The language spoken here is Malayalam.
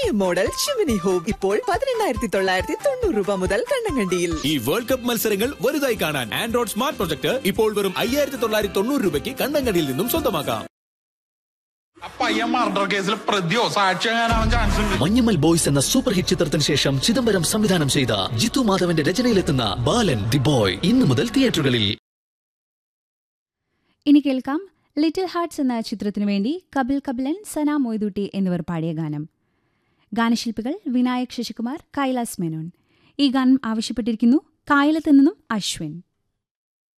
പ്രീമിയം മോഡൽ ഷിമിനി ഹോം ഇപ്പോൾ പതിനെണ്ണായിരത്തി തൊള്ളായിരത്തി തൊണ്ണൂറ് രൂപ മുതൽ കണ്ണങ്കണ്ടിയിൽ ഈ വേൾഡ് കപ്പ് മത്സരങ്ങൾ വലുതായി കാണാൻ ആൻഡ്രോയിഡ് സ്മാർട്ട് പ്രൊജക്ട് ഇപ്പോൾ വെറും അയ്യായിരത്തി തൊള്ളായിരത്തി തൊണ്ണൂറ് രൂപയ്ക്ക് കണ്ണങ്കടിയിൽ നിന്നും സ്വന്തമാക്കാം ആ പയ്യൻ മർഡർ കേസിൽ പ്രതിയോ സാക്ഷിയാകാനാവാൻ ചാൻസ് ഉണ്ട് മഞ്ഞമ്മൽ ബോയ്സ് എന്ന സൂപ്പർ ഹിറ്റ് ചിത്രത്തിന് ശേഷം ചിദംബരം സംവിധാനം ചെയ്ത ജിത്തു മാധവന്റെ രചനയിലെത്തുന്ന ബാലൻ ദി ബോയ് ഇന്നു മുതൽ തിയേറ്ററുകളിൽ ഇനി കേൾക്കാം ലിറ്റിൽ ഹാർട്സ് എന്ന ചിത്രത്തിനു വേണ്ടി കപിൽ കപിലൻ സന മൊയ്തുട്ടി എന്നിവർ പാടിയ ഗാനം ഗാനശില്പികൾ വിനായക് ശശികുമാർ കൈലാസ് മേനോൻ ഈ ഗാനം ആവശ്യപ്പെട്ടിരിക്കുന്നു കായലത്ത് നിന്നും അശ്വിൻ